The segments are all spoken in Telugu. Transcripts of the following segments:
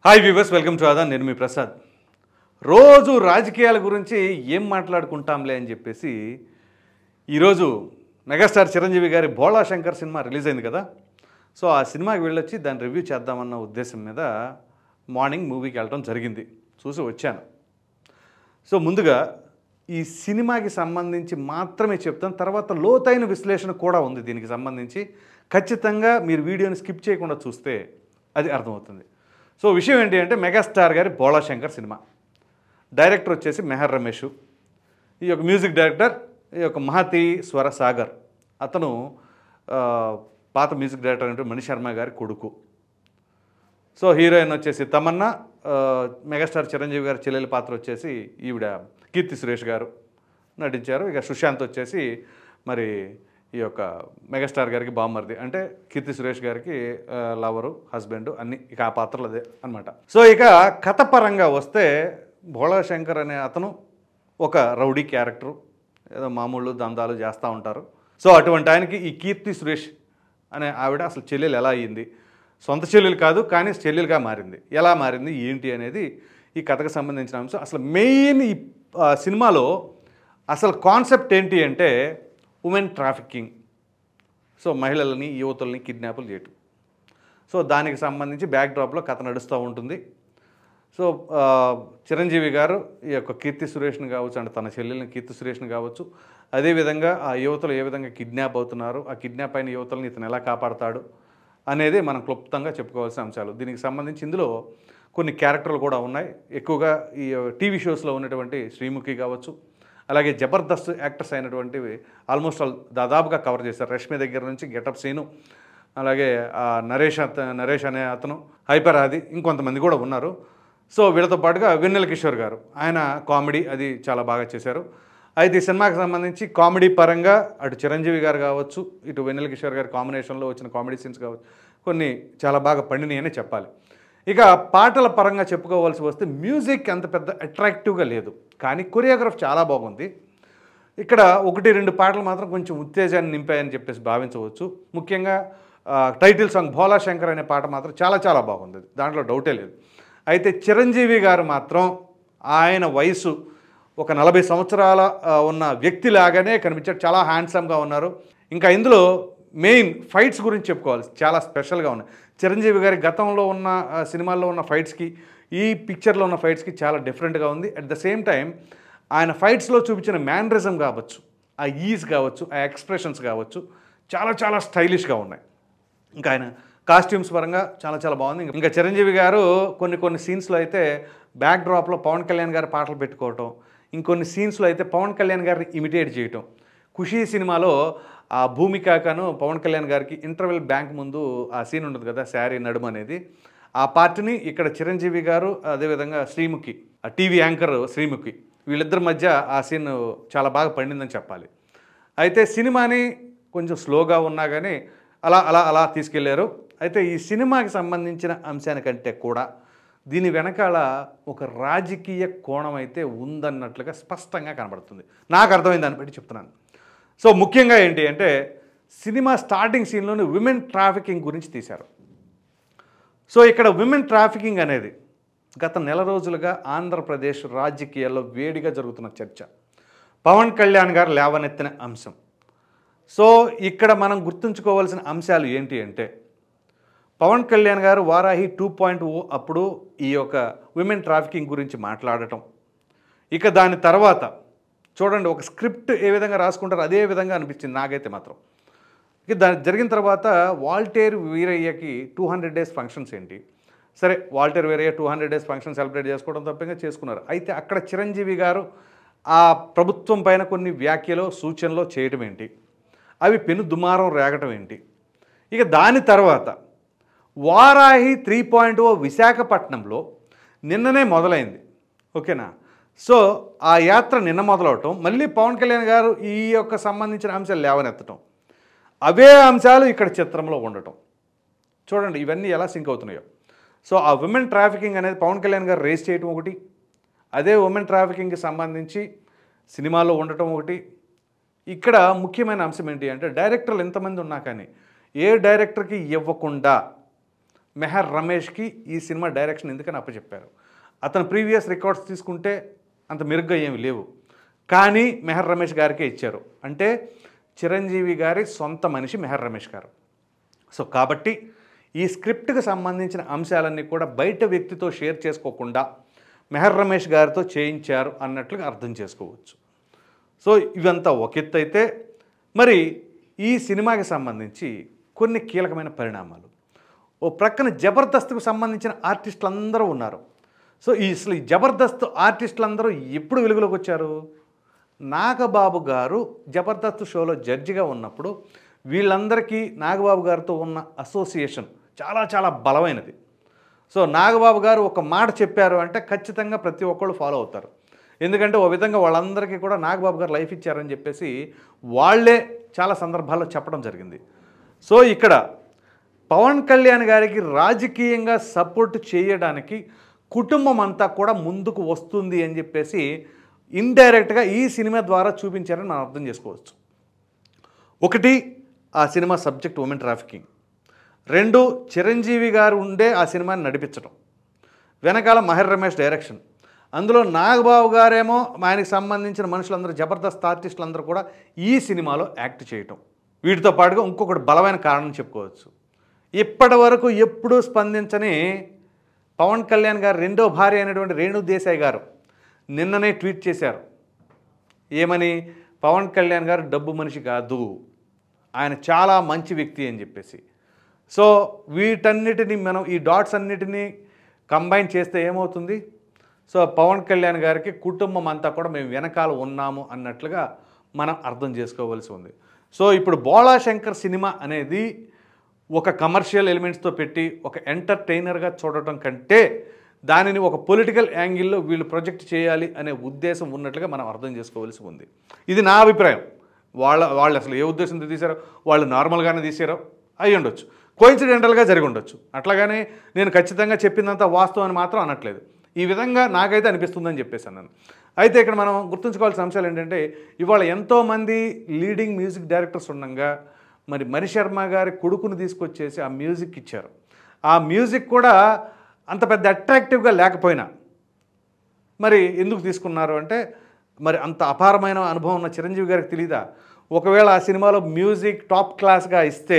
హాయ్ వ్యూవర్స్ వెల్కమ్ టు ఆదా నేను మీ ప్రసాద్ రోజు రాజకీయాల గురించి ఏం మాట్లాడుకుంటాంలే అని చెప్పేసి ఈరోజు మెగాస్టార్ చిరంజీవి గారి భోళా శంకర్ సినిమా రిలీజ్ అయింది కదా సో ఆ సినిమాకి వెళ్ళొచ్చి దాన్ని రివ్యూ చేద్దామన్న ఉద్దేశం మీద మార్నింగ్ మూవీకి వెళ్ళడం జరిగింది చూసి వచ్చాను సో ముందుగా ఈ సినిమాకి సంబంధించి మాత్రమే చెప్తాను తర్వాత లోతైన విశ్లేషణ కూడా ఉంది దీనికి సంబంధించి ఖచ్చితంగా మీరు వీడియోని స్కిప్ చేయకుండా చూస్తే అది అర్థమవుతుంది సో విషయం ఏంటి అంటే మెగాస్టార్ గారి బోళా శంకర్ సినిమా డైరెక్టర్ వచ్చేసి మెహర్ రమేష్ ఈ యొక్క మ్యూజిక్ డైరెక్టర్ ఈ యొక్క మహతి స్వర సాగర్ అతను ఆ, పాత మ్యూజిక్ డైరెక్టర్ అంటే మణి శర్మ గారి కొడుకు సో హీరోయిన్ వచ్చేసి తమన్నా ఆ, మెగాస్టార్ చిరంజీవి గారి చెల్లెల పాత్ర వచ్చేసి ఈవిడ కీర్తి సురేష్ గారు నటించారు ఇక సుశాంత్ వచ్చేసి మరి ఈ యొక్క మెగాస్టార్ గారికి బామ్మర్ది అంటే కీర్తి సురేష్ గారికి ఆ, లవరు హస్బెండ్ అన్ని ఇక ఆ పాత్రలు అదే అనమాట సో ఇక కథ పరంగా వస్తే భోళా శంకర్ అనే అతను ఒక రౌడీ క్యారెక్టరు ఏదో మామూలు దందాలు చేస్తూ ఉంటారు సో అటువంటి ఆయనకి ఈ కీర్తి సురేష్ అనే ఆవిడ అసలు చెల్లెలు ఎలా అయ్యింది సొంత చెల్లెలు కాదు కానీ చెల్లెలుగా మారింది ఎలా మారింది ఏంటి అనేది ఈ కథకు సంబంధించిన అంశం అసలు మెయిన్ ఈ ఆ, సినిమాలో అసలు కాన్సెప్ట్ ఏంటి అంటే ఉమెన్ ట్రాఫికింగ్ సో మహిళలని యువతుల్ని కిడ్నాపులు చేయటం సో దానికి సంబంధించి బ్యాక్ డ్రాప్లో కథ నడుస్తూ ఉంటుంది సో ఆ, చిరంజీవి గారు ఈ యొక్క కీర్తి సురేష్ని కావచ్చు అంటే తన చెల్లెల్ని కీర్తి సురేష్ని కావచ్చు అదేవిధంగా ఆ యువతలు ఏ విధంగా కిడ్నాప్ అవుతున్నారు ఆ కిడ్నాప్ అయిన యువతలను ఇతను ఎలా కాపాడతాడు అనేది మనం క్లుప్తంగా చెప్పుకోవాల్సిన అంశాలు దీనికి సంబంధించి ఇందులో కొన్ని క్యారెక్టర్లు కూడా ఉన్నాయి ఎక్కువగా ఈ టీవీ షోస్లో ఉన్నటువంటి శ్రీముఖి కావచ్చు అలాగే జబర్దస్త్ యాక్టర్స్ అయినటువంటివి ఆల్మోస్ట్ ఆల్ దాదాపుగా కవర్ చేశారు రష్మి దగ్గర నుంచి గెటప్ సీను అలాగే ఆ నరేష్ అత నరేష్ అనే అతను హైపర్ ఆది ఇంకొంతమంది కూడా ఉన్నారు సో వీళ్ళతో పాటుగా వెన్నెల కిషోర్ గారు ఆయన కామెడీ అది చాలా బాగా చేశారు అయితే ఈ సినిమాకి సంబంధించి కామెడీ పరంగా అటు చిరంజీవి గారు కావచ్చు ఇటు వెన్నెల కిషోర్ గారి కాంబినేషన్లో వచ్చిన కామెడీ సీన్స్ కావచ్చు కొన్ని చాలా బాగా పండినాయి అని చెప్పాలి ఇక పాటల పరంగా చెప్పుకోవాల్సి వస్తే మ్యూజిక్ అంత పెద్ద అట్రాక్టివ్గా లేదు కానీ కొరియోగ్రాఫ్ చాలా బాగుంది ఇక్కడ ఒకటి రెండు పాటలు మాత్రం కొంచెం ఉత్తేజాన్ని నింపాయని చెప్పేసి భావించవచ్చు ముఖ్యంగా ఆ, టైటిల్ సాంగ్ భోలా శంకర్ అనే పాట మాత్రం చాలా చాలా బాగుంది దాంట్లో డౌటే లేదు అయితే చిరంజీవి గారు మాత్రం ఆయన వయసు ఒక నలభై సంవత్సరాల ఆ, ఉన్న వ్యక్తిలాగానే కనిపించారు చాలా హ్యాండ్సమ్గా ఉన్నారు ఇంకా ఇందులో మెయిన్ ఫైట్స్ గురించి చెప్పుకోవాలి చాలా స్పెషల్గా ఉన్నాయి చిరంజీవి గారి గతంలో ఉన్న ఆ, సినిమాల్లో ఉన్న ఫైట్స్కి ఈ పిక్చర్లో ఉన్న ఫైట్స్కి చాలా డిఫరెంట్గా ఉంది అట్ ద సేమ్ టైం ఆయన ఫైట్స్లో చూపించిన మ్యానరిజం కావచ్చు ఆ ఈజ్ కావచ్చు ఆ ఎక్స్ప్రెషన్స్ కావచ్చు చాలా చాలా స్టైలిష్గా ఉన్నాయి ఇంకా ఆయన కాస్ట్యూమ్స్ పరంగా చాలా చాలా బాగుంది ఇంకా- ఇంకా చిరంజీవి గారు కొన్ని కొన్ని సీన్స్లో అయితే బ్యాక్ డ్రాప్లో పవన్ కళ్యాణ్ గారి పాటలు పెట్టుకోవటం ఇంకొన్ని సీన్స్లో అయితే పవన్ కళ్యాణ్ గారిని ఇమిటేట్ చేయటం ఖుషీ సినిమాలో ఆ భూమికాకను పవన్ కళ్యాణ్ గారికి ఇంటర్వెల్ బ్యాంక్ ముందు ఆ సీన్ ఉంటుంది కదా శారీ నడుము అనేది ఆ పార్ట్ని ఇక్కడ చిరంజీవి గారు అదేవిధంగా శ్రీముఖి ఆ టీవీ యాంకర్ శ్రీముఖి వీళ్ళిద్దరి మధ్య ఆ సీన్ చాలా బాగా పండిందని చెప్పాలి అయితే సినిమాని కొంచెం స్లోగా ఉన్నా కానీ అలా అలా అలా తీసుకెళ్లారు అయితే ఈ సినిమాకి సంబంధించిన అంశానికంటే కూడా దీని వెనకాల ఒక రాజకీయ కోణం అయితే ఉందన్నట్లుగా స్పష్టంగా కనబడుతుంది నాకు అర్థమైంది దాన్ని బట్టి చెప్తున్నాను సో ముఖ్యంగా ఏంటి అంటే సినిమా స్టార్టింగ్ సీన్లోనే విమెన్ ట్రాఫికింగ్ గురించి తీశారు సో ఇక్కడ విమెన్ ట్రాఫికింగ్ అనేది గత నెల రోజులుగా ఆంధ్రప్రదేశ్ రాజకీయాల్లో వేడిగా జరుగుతున్న చర్చ పవన్ కళ్యాణ్ గారు లేవనెత్తిన అంశం సో ఇక్కడ మనం గుర్తుంచుకోవాల్సిన అంశాలు ఏంటి అంటే పవన్ కళ్యాణ్ గారు వారాహి టూ పాయింట్ ఓ అప్పుడు ఈ యొక్క విమెన్ ట్రాఫికింగ్ గురించి మాట్లాడటం ఇక దాని తర్వాత చూడండి ఒక స్క్రిప్ట్ ఏ విధంగా రాసుకుంటారో అదే విధంగా అనిపించింది నాకైతే మాత్రం ఇక దాని జరిగిన తర్వాత వాల్టేర్ వీరయ్యకి టూ హండ్రెడ్ డేస్ ఫంక్షన్స్ ఏంటి సరే Waltair Veerayya two hundred days function celebrate చేసుకోవడం తప్పగా చేసుకున్నారు అయితే అక్కడ చిరంజీవి గారు ఆ ప్రభుత్వం పైన కొన్ని వ్యాఖ్యలు సూచనలు చేయడం ఏంటి అవి పెను దుమారం రేగటం ఏంటి ఇక దాని తర్వాత వారాహి త్రీ పాయింట్ ఓ విశాఖపట్నంలో నిన్ననే మొదలైంది ఓకేనా సో ఆ యాత్ర నిన్న మొదలవటం మళ్ళీ పవన్ కళ్యాణ్ గారు ఈ యొక్క సంబంధించిన అంశాలు లేవనెత్తటం అవే అంశాలు ఇక్కడ చిత్రంలో ఉండటం చూడండి ఇవన్నీ ఎలా సింక్ అవుతున్నాయో సో ఆ ఉమెన్ ట్రాఫికింగ్ అనేది పవన్ కళ్యాణ్ గారు రేస్ చేయటం ఒకటి అదే ఉమెన్ ట్రాఫికింగ్కి సంబంధించి సినిమాలో ఉండటం ఒకటి ఇక్కడ ముఖ్యమైన అంశం ఏంటి అంటే డైరెక్టర్లు ఎంతమంది ఉన్నా కానీ ఏ డైరెక్టర్కి ఇవ్వకుండా మెహర్ రమేష్కి ఈ సినిమా డైరెక్షన్ ఎందుకని అప్పచెప్పారు అతను ప్రీవియస్ రికార్డ్స్ తీసుకుంటే అంత మెరుగ్గా ఏమి లేవు కానీ మెహర్ రమేష్ గారికే ఇచ్చారు అంటే చిరంజీవి గారి సొంత మనిషి మెహర్ రమేష్ గారు సో కాబట్టి ఈ స్క్రిప్ట్కి సంబంధించిన అంశాలన్నీ కూడా బయట వ్యక్తితో షేర్ చేసుకోకుండా మెహర్ రమేష్ గారితో చేయించారు అన్నట్లుగా అర్థం చేసుకోవచ్చు సో ఇవంతా ఒక ఎత్తు అయితే మరి ఈ సినిమాకి సంబంధించి కొన్ని కీలకమైన పరిణామాలు ఓ ప్రక్కన జబర్దస్త్కు సంబంధించిన ఆర్టిస్టులు అందరూ ఉన్నారు సో ఈ అసలు ఈ జబర్దస్త్ ఆర్టిస్టులు అందరూ ఎప్పుడు వెలుగులోకి వచ్చారు నాగబాబు గారు జబర్దస్త్ షోలో జడ్జిగా ఉన్నప్పుడు వీళ్ళందరికీ నాగబాబు గారితో ఉన్న అసోసియేషన్ చాలా చాలా బలమైనది సో నాగబాబు గారు ఒక మాట చెప్పారు అంటే ఖచ్చితంగా ప్రతి ఒక్కళ్ళు ఫాలో అవుతారు ఎందుకంటే ఓ విధంగా వాళ్ళందరికీ కూడా నాగబాబు గారు లైఫ్ ఇచ్చారని చెప్పేసి వాళ్ళే చాలా సందర్భాల్లో చెప్పడం జరిగింది సో ఇక్కడ పవన్ కళ్యాణ్ గారికి రాజకీయంగా సపోర్ట్ చేయడానికి కుటుంబం అంతా కూడా ముందుకు వస్తుంది అని చెప్పేసి ఇండైరెక్ట్గా ఈ సినిమా ద్వారా చూపించారని మనం అర్థం చేసుకోవచ్చు ఒకటి ఆ సినిమా సబ్జెక్ట్ ఉమెన్ ట్రాఫికింగ్ రెండు చిరంజీవి గారు ఉండే ఆ సినిమాని నడిపించడం వెనకాల మహర్ రమేష్ డైరెక్షన్ అందులో నాగబాబు గారేమో ఆయనకి సంబంధించిన మనుషులందరూ జబర్దస్త్ ఆర్టిస్టులందరూ కూడా ఈ సినిమాలో యాక్ట్ చేయటం వీటితో పాటుగా ఇంకొకటి బలమైన కారణం చెప్పుకోవచ్చు ఇప్పటి వరకు ఎప్పుడూ స్పందించని పవన్ కళ్యాణ్ గారు రెండో భార్య అయినటువంటి రేణు దేశాయ్ గారు నిన్ననే ట్వీట్ చేశారు ఏమని పవన్ కళ్యాణ్ గారు డబ్బు మనిషి కాదు ఆయన చాలా మంచి వ్యక్తి అని చెప్పేసి సో వీటన్నిటిని మనం ఈ డాట్స్ అన్నిటినీ కంబైన్ చేస్తే ఏమవుతుంది సో పవన్ కళ్యాణ్ గారికి కుటుంబం అంతా కూడా మేము వెనకాల ఉన్నాము అన్నట్లుగా మనం అర్థం చేసుకోవాల్సి ఉంది సో ఇప్పుడు బోళా శంకర్ సినిమా అనేది ఒక కమర్షియల్ ఎలిమెంట్స్తో పెట్టి ఒక ఎంటర్టైనర్గా చూడటం కంటే దానిని ఒక పొలిటికల్ యాంగిల్లో వీళ్ళు ప్రొజెక్ట్ చేయాలి అనే ఉద్దేశం ఉన్నట్లుగా మనం అర్థం చేసుకోవాల్సి ఉంది ఇది నా అభిప్రాయం వాళ్ళ వాళ్ళు అసలు ఏ ఉద్దేశంతో తీశారో వాళ్ళు నార్మల్గానే తీసారో అయి ఉండొచ్చు కోయిన్సిడెంటల్గా జరిగి ఉండొచ్చు అట్లాగనే నేను ఖచ్చితంగా చెప్పిందంతా వాస్తవం అని మాత్రం అనట్లేదు ఈ విధంగా నాకైతే అనిపిస్తుందని చెప్పేసాను నేను అయితే ఇక్కడ మనం గుర్తుంచుకోవాల్సిన అంశాలు ఏంటంటే ఇవాళ ఎంతోమంది లీడింగ్ మ్యూజిక్ డైరెక్టర్స్ ఉండగా మరి మణిశర్మ గారి కొడుకుని తీసుకొచ్చేసి ఆ మ్యూజిక్ ఇచ్చారు ఆ మ్యూజిక్ కూడా అంత పెద్ద అట్రాక్టివ్గా లేకపోయినా మరి ఎందుకు తీసుకున్నారు అంటే మరి అంత అపారమైన అనుభవం ఉన్న చిరంజీవి గారికి తెలీదా ఒకవేళ ఆ సినిమాలో మ్యూజిక్ టాప్ క్లాస్గా ఇస్తే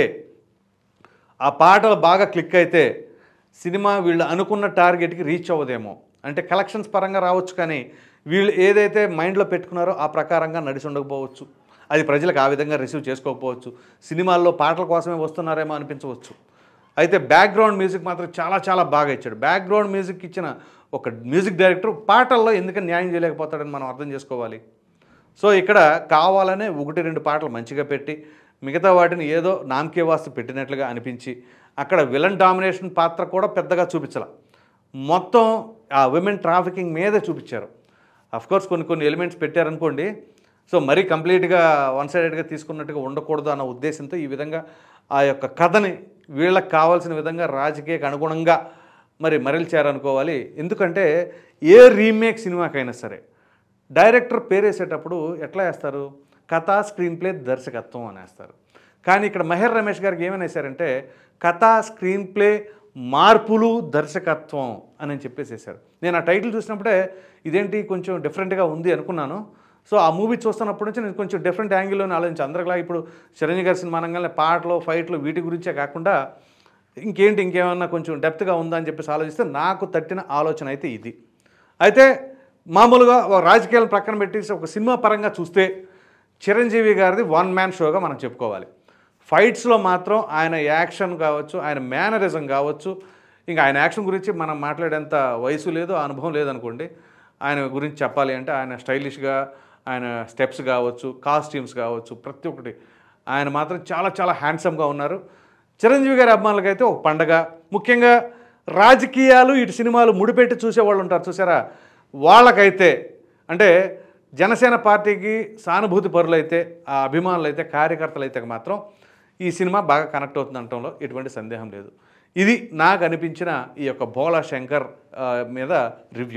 ఆ పాటలు బాగా క్లిక్ అయితే సినిమా వీళ్ళు అనుకున్న టార్గెట్కి రీచ్ అవ్వదేమో అంటే కలెక్షన్స్ పరంగా రావచ్చు కానీ వీళ్ళు ఏదైతే మైండ్లో పెట్టుకున్నారో ఆ ప్రకారంగా నడిచి ఉండకపోవచ్చు అది ప్రజలకు ఆ విధంగా రిసీవ్ చేసుకోకపోవచ్చు సినిమాల్లో పాటల కోసమే వస్తున్నారేమో అనిపించవచ్చు అయితే బ్యాక్గ్రౌండ్ మ్యూజిక్ మాత్రం చాలా చాలా బాగా ఇచ్చాడు బ్యాక్గ్రౌండ్ మ్యూజిక్ ఇచ్చిన ఒక మ్యూజిక్ డైరెక్టర్ పాటల్లో ఎందుకని న్యాయం చేయలేకపోతాడని మనం అర్థం చేసుకోవాలి సో ఇక్కడ కావాలనే ఒకటి రెండు పాటలు మంచిగా పెట్టి మిగతా వాటిని ఏదో నామకే వాస్తు పెట్టినట్లుగా అనిపించి అక్కడ విలన్ డామినేషన్ పాత్ర కూడా పెద్దగా చూపించాల మొత్తం ఆ విమెన్ ట్రాఫికింగ్ మీదే చూపించారు కోర్స్ కొన్ని కొన్ని ఎలిమెంట్స్ పెట్టారనుకోండి సో మరీ కంప్లీట్గా వన్ సైడెడ్గా తీసుకున్నట్టుగా ఉండకూడదు అన్న ఉద్దేశంతో ఈ విధంగా ఆ యొక్క కథని వీళ్ళకి కావాల్సిన విధంగా రాజకీయకు అనుగుణంగా మరి మరల్చారనుకోవాలి ఎందుకంటే ఏ రీమేక్ సినిమాకైనా సరే డైరెక్టర్ పేరేసేటప్పుడు ఎట్లా వేస్తారు కథ స్క్రీన్ ప్లే దర్శకత్వం అని వేస్తారు కానీ ఇక్కడ మహేర్ రమేష్ గారికి ఏమని వేశారంటే కథ స్క్రీన్ ప్లే మార్పులు దర్శకత్వం అని చెప్పేసేసారు నేను ఆ టైటిల్ చూసినప్పుడే ఇదేంటి కొంచెం డిఫరెంట్గా ఉంది అనుకున్నాను సో ఆ మూవీ చూస్తున్నప్పటి నుంచి నేను కొంచెం డిఫరెంట్ యాంగిల్లోనే ఆలోచించి అందరిలా ఇప్పుడు చిరంజీవి గారి సినిమా అనగానే పాటలు ఫైట్లు వీటి గురించే కాకుండా ఇంకేంటి ఇంకేమన్నా కొంచెం డెప్త్గా ఉందా అని చెప్పేసి ఆలోచిస్తే నాకు తట్టిన ఆలోచన అయితే ఇది అయితే మామూలుగా ఒక రాజకీయాలను ప్రక్కన పెట్టేసి ఒక సినిమా పరంగా చూస్తే చిరంజీవి గారిది వన్ మ్యాన్ షోగా మనం చెప్పుకోవాలి ఫైట్స్లో మాత్రం ఆయన యాక్షన్ కావచ్చు ఆయన మేనరిజం కావచ్చు ఇంకా ఆయన యాక్షన్ గురించి మనం మాట్లాడేంత వయసు లేదు అనుభవం లేదనుకోండి ఆయన గురించి చెప్పాలి అంటే ఆయన స్టైలిష్గా ఆయన స్టెప్స్ కావచ్చు కాస్ట్యూమ్స్ కావచ్చు ప్రతి ఒక్కటి ఆయన మాత్రం చాలా చాలా హ్యాండ్సమ్గా ఉన్నారు చిరంజీవి గారి అభిమానులకైతే ఒక పండగ ముఖ్యంగా రాజకీయాలు ఇటు సినిమాలు ముడిపెట్టి చూసేవాళ్ళు ఉంటారు చూసారా వాళ్ళకైతే అంటే జనసేన పార్టీకి సానుభూతి పరులైతే ఆ అభిమానులు అయితే కార్యకర్తలు అయితే మాత్రం ఈ సినిమా బాగా కనెక్ట్ అవుతుంది అనటంలో ఎటువంటి సందేహం లేదు ఇది నాకు అనిపించిన ఈ యొక్క భోళా శంకర్ ఆ, మీద రివ్యూ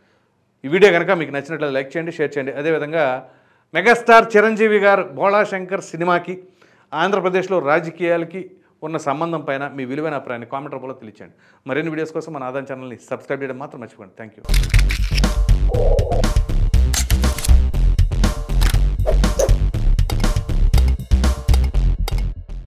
ఈ వీడియో కనుక మీకు నచ్చినట్లయితే లైక్ చేయండి షేర్ చేయండి అదేవిధంగా మెగాస్టార్ చిరంజీవి గారు భోళా శంకర్ సినిమాకి ఆంధ్రప్రదేశ్లో రాజకీయాలకి ఉన్న సంబంధం పైన మీ విలువైన అభిప్రాయాన్ని కామెంట్ రూపంలో తెలియచేయండి మరిన్ని వీడియోస్ కోసం మన ఆదాయం ఛానల్ని సబ్స్క్రైబ్ చేయడం మాత్రం మర్చిపోండి థ్యాంక్ యూ